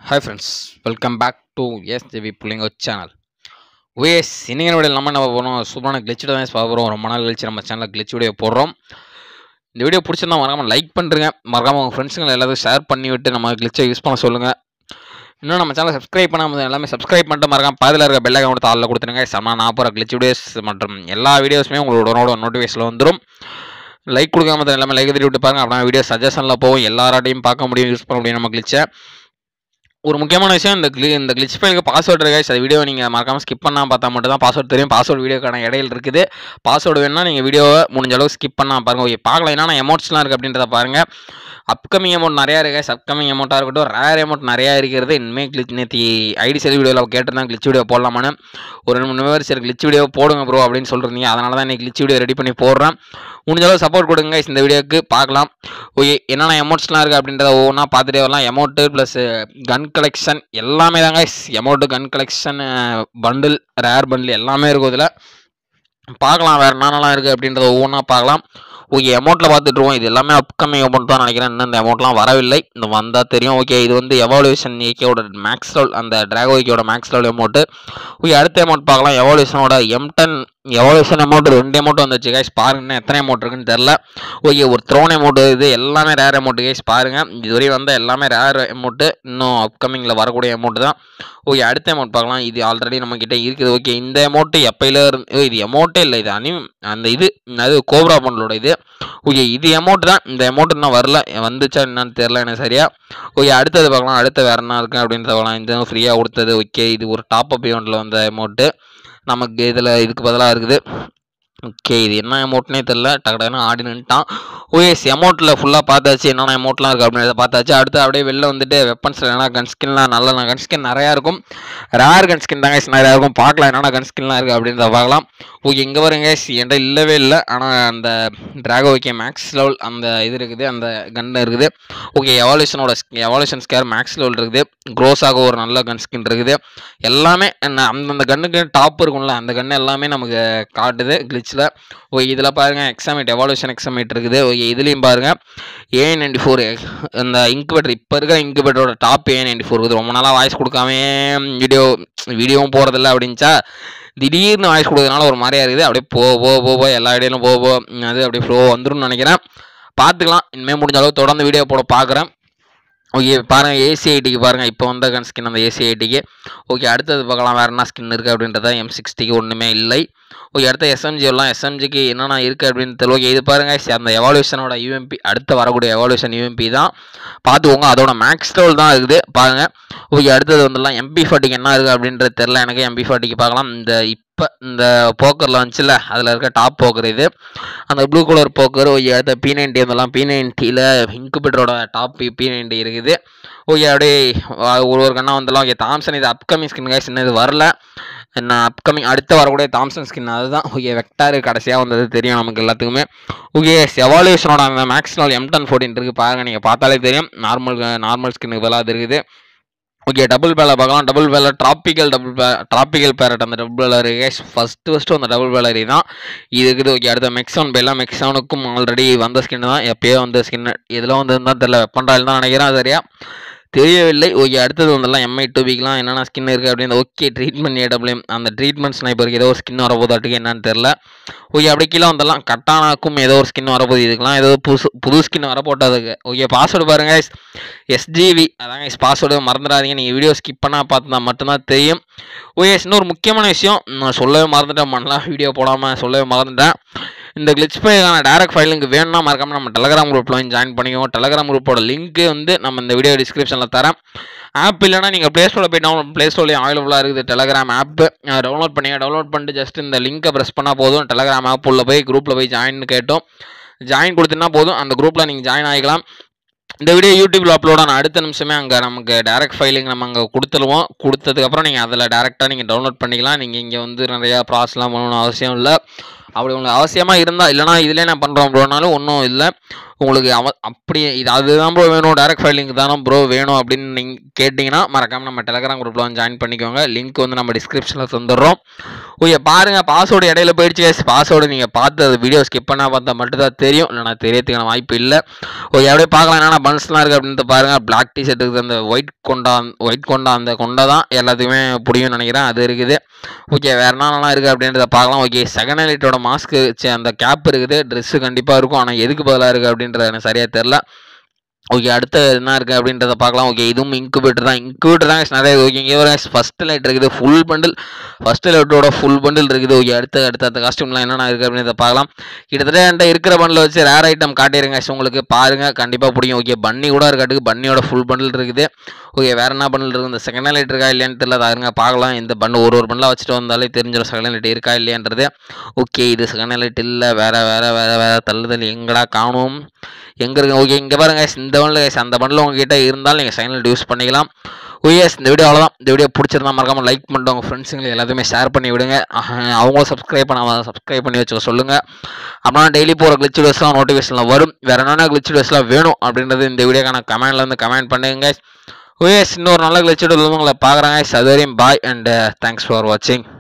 hi friends welcome back to S JP புள்ளிங்க channel ஓஎஸ் இன்னைக்கு வீடியோ நம்ம என்ன போகிறோம் சூப்பரான கிளிச்சு தான் பார்க்க போகிறோம் ரொம்ப நாள் கழிச்சு நம்ம சேனலில் கிளிச் வீடியோ போடுறோம் இந்த வீடியோ பிடிச்சிருந்தா மறக்காமல் லைக் பண்ணுறேங்க மறக்காமல் உங்கள் ஃப்ரெண்ட்ஸுங்களை எல்லாத்தையும் ஷேர் பண்ணி விட்டு நம்ம கிளிச்சை யூஸ் பண்ண சொல்லுங்கள் இன்னும் நம்ம சேனலை சப்ஸ்கிரைப் பண்ணாமல் எல்லாமே சப்ஸ்கிரைப் பண்ணிட்டு மறக்காம பாதியில் இருக்க பெல் ஐக்கான் கொடுத்து ஆளில் கொடுத்துருங்க செம்ம நாற்பது கிளிச் வீடியோஸ் மற்றும் எல்லா வீடியோஸுமே உங்களோட நோட்டிஃபிகேஷனில் வந்துடும் லைக் கொடுக்காம தான் எல்லாமே லைக் தட்டி விட்டு பாருங்க அப்படின்னா வீடியோ சஜஷனில் போகும் எல்லாராட்டையும் பார்க்க முடியும் யூஸ் பண்ண முடியும் நம்ம கிளிச்சை ஒரு முக்கியமான விஷயம் இந்த கிளி இந்த கிளிச் ஃபைலுக்கு பாஸ்வேர்டு இருக்கா அந்த வீடியோ நீங்கள் மறக்காமல் ஸ்கிப் பண்ணால் பார்த்தா மட்டும் தான் பாஸ்வேர்டு தெரியும் பாஸ்வேர்டு வீடியோக்கான இடையில இருக்குது பாஸ்வேர்டு வேணும்னா நீங்கள் வீடியோவை முடிஞ்ச அளவுக்கு ஸ்கிப் பண்ணால் பாருங்கள் ஓகே பார்க்கலாம் என்னென்ன எமௌண்ட்ஸ்லாம் இருக்குது அப்படின்றத பாருங்கள் அப்கமிங் அமௌண்ட் நிறையா இருக்குது அப்கமிங் அமௌண்ட்டாக இருக்கட்டும் ரேர் அமௌண்ட் நிறையா இருக்கிறது இனிமேல் கிளிச் நேற்று ஐடி செல் வீடியோவில் கேட்டிருந்தேன் கிளிச் வீடியோ போடலாமான்னு ஒரு ரெண்டு மூணு பேர் சரி கிளிச் வீடியோ போடுங்க ப்ரோ அப்படின்னு சொல்லிருந்தீங்க அதனால தான் இன்னைக்கு கிளிச் வீடியோ ரெடி பண்ணி போடுறேன் முடிஞ்ச அளவு சப்போர்ட் கொடுங்க இந்த வீடியோக்கு பார்க்கலாம் ஓகே என்னென்ன எமௌண்ட்ஸ்லாம் இருக்குது அப்படின்றத ஒவ்வொன்றா பார்த்துட்டே வரலாம் எமௌண்ட்டு ப்ளஸ் கன் கலெக்ஷன் எல்லாமே தாங்க amount gun collection bundle rare bundle எல்லாமே இருக்கும் இதில் பார்க்கலாம் வேறு என்னென்னலாம் இருக்குது அப்படின்றத ஒவ்வொன்றா பார்க்கலாம் ஓகே அமௌண்ட்டில் பார்த்துட்ருவோம் இது எல்லாமே அப்கமிங் அமௌண்ட் தான் நினைக்கிறேன் இன்னும் இந்த அமௌண்ட்லாம் வரவில்லை இந்த வந்தால் தெரியும் ஓகே இது வந்து எவாலுவேஷன் ஏகேவோட மேக்ஸ் லெவல் அந்த ட்ராகோ ஏகேவோட மேக்ஸ் லெவல் அமௌண்ட்டு ஓகே அடுத்த அமௌண்ட் பார்க்கலாம் எவாலுவேஷனோட எம் டென் எவாலுவேஷன் அமௌண்ட் ரெண்டு அமௌண்ட் வந்துச்சு கைஸ் பாருங்க எத்தனை அமௌண்ட் இருக்குன்னு தெரில ஓகே ஒரு த்ரோன் அமௌண்ட் இது எல்லாமே ரேர் அமௌண்ட் கைஸ் பாருங்கள் இதுவரை வந்த எல்லாமே ரேர் அமௌண்ட்டு இன்னும் அப்கமிங்கில் வரக்கூடிய அமௌண்ட் தான் ஓகே அடுத்த அமௌண்ட் பார்க்கலாம் இது ஆல்ரெடி நம்ம கிட்ட இருக்குது ஓகே இந்த அமௌண்ட்டு எப்பயில இருந்து இது அமௌண்ட்டே இல்லை இது அனி அந்த இது அது கோப்ரா அமௌண்ட்டோட இது ஓகே இது அமௌண்ட் தான் இந்த அமௌண்ட் இன்னும் வரல வந்துச்சா என்னன்னு தெரில எனக்கு சரியா ஓகே அடுத்தது பார்க்கலாம் அடுத்து வேறு என்ன இருக்குது அப்படின்னு பார்க்கலாம் இந்த ஃப்ரீயாக கொடுத்தது ஓகே இது ஒரு டாப் அப் இவெண்ட்டில் வந்த அமௌண்ட்டு நமக்கு இதில் இதுக்கு பதிலாக இருக்குது ஓகே இது என்ன அமௌண்ட்னே தெரில டக்கு டக்குன்னு ஆடி நின்ட்டான் ஓஎஸ் அமௌண்ட்டில் ஃபுல்லாக பார்த்தாச்சு என்னென்ன அமௌண்ட்லாம் இருக்குது அப்படின்றத பார்த்தாச்சு அடுத்து அப்படியே வெளில வந்துட்டு வெப்பன்ஸில் என்ன கன் ஸ்கின்லாம் நல்ல கன் ஸ்கின் நிறையா இருக்கும் ரேர் கன் ஸ்கின் தாங்க நிறையா இருக்கும் பார்க்கலாம் என்னென்ன கன் ஸ்கின்லாம் இருக்குது அப்படின்றத பார்க்கலாம் ஓகே இங்கே வருங்க என்கிட்ட இல்லவே இல்லை ஆனால் அந்த ட்ராகோ ஓகே மேக்ஸ் லெவல் அந்த இது இருக்குது அந்த கன் இருக்குது ஓகே எவாலுஷனோட எவாலுஷன் ஸ்கேர் மேக்ஸ் லெவல் இருக்குது க்ரோஸாக ஒரு நல்ல கன் ஸ்கின் இருக்குது எல்லாமே என்ன அந்தந்த கன்னுக்கு டாப் இருக்கும்ல அந்த கன் எல்லாமே நமக்கு காட்டுது கிளிச்சில் ஓகே இதில் பாருங்கள் எக்ஸாமேட் எவாலுஷன் எக்ஸாமேட் இருக்குது ஓகே இதுலேயும் பாருங்கள் ஏ நைன்டி ஃபோர் இந்த இன்குபேட்டர் இப்போ இருக்கிற இன்குபேட்டரோட டாப் ஏ நைன்டி ஃபோர் இருக்குது ரொம்ப நாளாக வாய்ஸ் கொடுக்காம வீடியோ வீடியோவும் போகிறதில்ல அப்படின்ச்சா திடீர்னு வாய்ஸ் கொடுக்கறதுனால ஒரு மாதிரியா இருக்குது அப்படியே போ போ போ போ எல்லா வீடியோலும் போ போ அது அப்படியே ஃப்ளோ வந்துரும்னு நினைக்கிறேன் பார்த்துக்கலாம் இனிமேல் முடிஞ்ச அளவு தொடர்ந்து வீடியோ போட பார்க்குறேன் ஓகே பாருங்கள் ஏசி ஐடிக்கு பாருங்கள் இப்போ வந்த கன் ஸ்கின் அந்த ஏசி ஐடிக்கு ஓகே அடுத்தது பார்க்கலாம் வேறு என்ன ஸ்கின் இருக்குது அப்படின்றத எம் சிக்ஸ்டிக்கு ஒன்றுமே இல்லை ஓகே அடுத்த எஸ்எம்ஜி எல்லாம் எஸ்எம்ஜிக்கு என்னென்ன இருக்குது அப்படின்னு தெரியல ஓகே இது பாருங்கள் அந்த எவாலுவேஷனோட யூஎம்பி அடுத்து வரக்கூடிய எவாலுவேஷன் யூஎம்பி தான் பார்த்துக்கோங்க அதோட மேக்ஸ் லெவல் தான் இருக்குது பாருங்கள் ஓகே அடுத்தது வந்துடலாம் எம்பி ஃபார்ட்டிக்கு என்ன இருக்குது அப்படின்றது தெரில எனக்கு எம்பி ஃபார்ட்டிக்கு பார்க்கலாம் இந்த இப்போ இந்த போக்கரில் வந்துச்சுல அதில் இருக்க டாப் போக்கர் இது அந்த ப்ளூ கலர் போக்கர் ஓகே அடுத்த பி நைன்டி வந்துடலாம் பி நைன்ட்டியில் இன்குபேட்டரோட டாப் பி நைன்டி இருக்குது ஓகே அப்படியே ஒரு ஒரு கண்ணா வந்துடலாம் ஓகே தாம்சன் இது அப்கமிங் ஸ்கின் கைஸ் இன்னும் இது வரல என்ன அப்கமிங் அடுத்து வரக்கூடிய தாம்சன் ஸ்கின் அதுதான் ஓகே வெக்டார் கடைசியாக வந்தது தெரியும் நமக்கு எல்லாத்துக்குமே ஓகே எவாலுவேஷனோட அந்த மேக்ஸ் நாள் எம் டென் ஃபோர்டின் இருக்குது பாருங்கள் நீங்கள் பார்த்தாலே தெரியும் நார்மல் நார்மல் ஸ்கின்னுக்கு பதிலாக இருக்குது ஓகே டபுள் பேலை பார்க்கலாம் டபுள் பேலை ட்ராபிக்கல் டபுள் பே ட்ராபிக்கல் பேரட் அந்த டபுள் பேலர் ஃபஸ்ட்டு ஃபஸ்ட்டு அந்த டபுள் பேலரி தான் இது இருக்குது ஓகே அடுத்த மெக்ஸான் பேலாம் மெக்ஸானுக்கும் ஆல்ரெடி வந்த ஸ்கின் தான் எப்பயோ வந்த ஸ்கின் இதில் வந்து தான் தெரில வெப்பன்டாயில் தான் நினைக்கிறேன் சரியா தெரியவில்லை ஓகே அடுத்தது வந்துடலாம் எம்ஐ டூபிக்கெலாம் என்னென்ன ஸ்கின் இருக்குது அப்படின்னு ஓகே ட்ரீட்மெண்ட் ஏடபிள்யூஎம் அந்த ட்ரீட்மெண்ட் ஸ்னைப்பருக்கு ஏதோ ஒரு ஸ்கின் வரப்போதாட்டுக்கு என்னன்னு தெரில ஓகே அப்படி கீழே வந்துடலாம் கட்டானாக்கும் ஏதோ ஒரு ஸ்கின் வரப்போகுது இதுக்கெலாம் ஏதோ புதுசு புது ஸ்கின் வரப்போட்டதுக்கு ஓகே பாஸ்வேர்டு பாருங்கள் எஸ்ஜிவி அதாங்க பாஸ்வேர்டு மறந்துடாதீங்க நீங்கள் வீடியோ ஸ்கிப் பண்ணால் பார்த்தா மட்டும்தான் தெரியும் ஓகே இன்னொரு முக்கியமான விஷயம் நான் சொல்லவே மறந்துட்டேன் பண்ணலாம் வீடியோ போடாமல் சொல்லவே மறந்துட்டேன் இந்த கிளிச் ஃபைலுக்கான டேரக்ட் ஃபைலுக்கு வேணும்னா மறக்காமல் நம்ம டெலகிராம் குரூப்பில் வந்து ஜாயின் பண்ணிக்கோங்க டெலகிராம் குரூப்போட லிங்க்கு வந்து நம்ம இந்த வீடியோ டிஸ்கிரிப்ஷனில் தரேன் ஆப் இல்லைனா நீங்கள் ப்ளே ஸ்டோரில் போய் டவுன்லோட் ப்ளே ஸ்டோர்லேயும் அவைலபிளாக இருக்குது டெலகிராம் ஆப்பு டவுன்லோட் பண்ணிங்க டவுன்லோட் பண்ணிட்டு ஜஸ்ட் இந்த லிங்க்கை ப்ரெஸ் பண்ணால் போதும் டெலகிராம் ஆப் உள்ள போய் குரூப்பில் போய் ஜாயின் கேட்டோம் ஜாயின் கொடுத்தீங்கன்னா போதும் அந்த குரூப்பில் நீங்கள் ஜாயின் ஆகிக்கலாம் இந்த வீடியோ யூடியூப்பில் அப்லோட் ஆன அடுத்த நிமிஷமே அங்கே நமக்கு டேரக்ட் ஃபைலிங் நம்ம அங்கே கொடுத்துருவோம் கொடுத்ததுக்கப்புறம் நீங்கள் அதில் டேரெக்டாக நீங்கள் டவுன்லோட் பண்ணிக்கலாம் நீங்கள் இங்கே வந்து நிறையா ப்ராசஸ்லாம் பண்ணணும்னு அவசியம் இல்லை அப்படி உங்களுக்கு அவசியமாக இருந்தால் இல்லைனா இதிலே நான் பண்ணுறோம் ப்ரோனாலும் ஒன்றும் இல்லை உங்களுக்கு அவ அப்படியே இது அதுதான் ப்ரோ வேணும் டேரக்ட் ஃபைல் லிங்க் தானே ப்ரோ வேணும் அப்படின்னு நீங்கள் கேட்டிங்கன்னா மறக்காமல் நம்ம டெலகிராம் குரூப்பில் வந்து ஜாயின் பண்ணிக்கோங்க லிங்க் வந்து நம்ம டிஸ்கிரிப்ஷனில் தந்துடுறோம் ஓகே பாருங்கள் பாஸ்வேர்டு இடையில போயிடுச்சு கேஸ் பாஸ்வேர்டு நீங்கள் பார்த்து அது வீடியோ ஸ்கிப் பண்ணால் பார்த்தா மட்டும் தான் தெரியும் இல்லைனா தெரியறதுக்கான வாய்ப்பு இல்லை ஓகே அப்படியே பார்க்கலாம் என்னென்ன பன்ஸ்லாம் இருக்குது அப்படின்ட்டு பாருங்கள் பிளாக் டி ஷர்ட் இருக்குது அந்த ஒயிட் கொண்டா ஒயிட் கொண்டா அந்த கொண்டா தான் எல்லாத்துக்குமே பிடிக்கும்னு நினைக்கிறேன் அது இருக்குது ஓகே வேறு என்னென்னலாம் இருக்குது அப்படின்றத பார்க்கலாம் ஓகே செகண்ட் லைட்டோட மாஸ்க்கு அந்த கேப் இருக்குது ட்ரெஸ்ஸு கண்டிப்பாக இருக்கும் ஆனால் எதுக்கு பதிலாக இருக்குது அப்படின்றது எனக்கு சரியாக தெரில ஓகே அடுத்து என்ன இருக்குது அப்படின்றத பார்க்கலாம் ஓகே இதுவும் இன்குபேட்டர் தான் இன்குபேட்டர் தான் guys நிறைய ஓகே இங்கே ஒரு ஃபஸ்ட் லைட் இருக்குது ஃபுல் பண்டில் ஃபஸ்ட் லைட்டோட ஃபுல் பண்டில் இருக்குது ஓகே அடுத்து அடுத்த அடுத்த காஸ்டியூம்லாம் என்னென்ன இருக்குது அப்படின்றத பார்க்கலாம் கிட்டத்தட்ட என்கிட்ட இருக்கிற பண்டில் வச்சு ரேர் ஐட்டம் காட்டிடுங்க guys உங்களுக்கு பாருங்கள் கண்டிப்பாக பிடிக்கும் ஓகே பன்னி கூட இருக்காட்டுக்கு பன்னியோட ஃபுல் பண்டில் இருக்குது ஓகே வேறு என்ன பண்டில் இருக்குது இந்த செகண்ட் லைட் இருக்கா இல்லையான்னு தெரியல தாருங்க பார்க்கலாம் இந்த பண்டு ஒரு ஒரு பண்டிலாக வச்சுட்டு வந்தாலே தெரிஞ்சிடும் செகண்ட் லைட் இருக்கா இல்லையான்றது ஓகே இது செகண்ட் லைட் இல்லை வேறு வேறு வேறு வேறு தள்ளுதல் எங்கடா காணும் எங்கே இருக்கு ஓகே இங்கே பாருங்க guys, இந்த பண்டில் guys, அந்த பண்டில் உங்ககிட்ட இருந்தாலும் நீங்கள் செகண்ட் லைட் யூஸ் பண்ணிக்கலாம் ஓஎஸ் இந்த வீடியோ அவ்வளோதான் இந்த வீடியோ பிடிச்சிருந்தா மறக்காமல் லைக் பண்ணிட்டு உங்கள் ஃப்ரெண்ட்ஸுங்களுக்கு எல்லாத்தையுமே ஷேர் பண்ணி விடுங்க அஹ் அவங்களும் சப்ஸ்கிரைப் பண்ண சப்ஸ்கிரைப் பண்ணி வச்சுக்க சொல்லுங்கள் அப்படின்னா டெய்லி போகிற கிளிச் வீடியோஸ்லாம் நோட்டிஃபிகேஷனில் வரும் வேறு என்னென்ன கிளிச் வீடியோஸ்லாம் வேணும் அப்படின்றது இந்த வீடியோக்கான கமெண்ட்ல வந்து கமெண்ட் பண்ணுங்க ஓஎஸ் இன்னொரு நல்ல கிளிச் வீடியோ உங்களை பார்க்குறாங்க அது வரையும் பாய் அண்ட் தேங்க்ஸ் ஃபார் வாட்சிங்